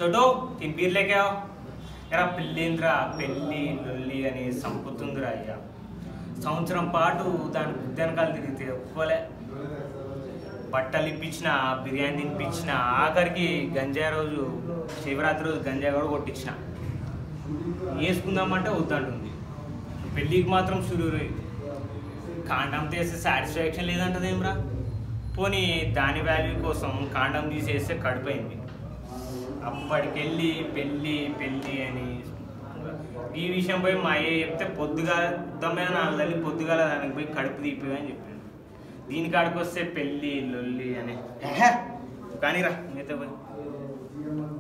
చోటో తిని బీర్లేకా ఎరా పెళ్ళిందిరా పెళ్ళి లొల్లి అని సంపుతుందిరా అయ్యా సంవత్సరం పాటు దాని వెనకాల తిరిగితే ఒప్పుకోలే బట్టలు ఇప్పించిన బిర్యానీ తినిపించిన ఆఖరికి గంజాయి రోజు శివరాత్రి రోజు గంజాయి కూడా కొట్టించిన వేసుకుందామంటే వద్దంటుంది పెళ్ళికి మాత్రం సురూరు కాండం తీస్తే సాటిస్ఫాక్షన్ లేదంటదేమ్రా పోనీ దాని వాల్యూ కోసం కాండం తీసేస్తే కడిపోయింది అప్పటికెళ్ళి పెళ్ళి పెళ్ళి అని ఈ విషయం పోయి మా అయ్య చెప్తే పొద్దుగా దమ్మైన నాలుగు తల్లి పొద్దుగాల దానికి పోయి కడుపు తీపి అని చెప్పాడు దీని కాడికి వస్తే పెళ్ళి లొల్లి అని కానీ రా మిగతా పోయి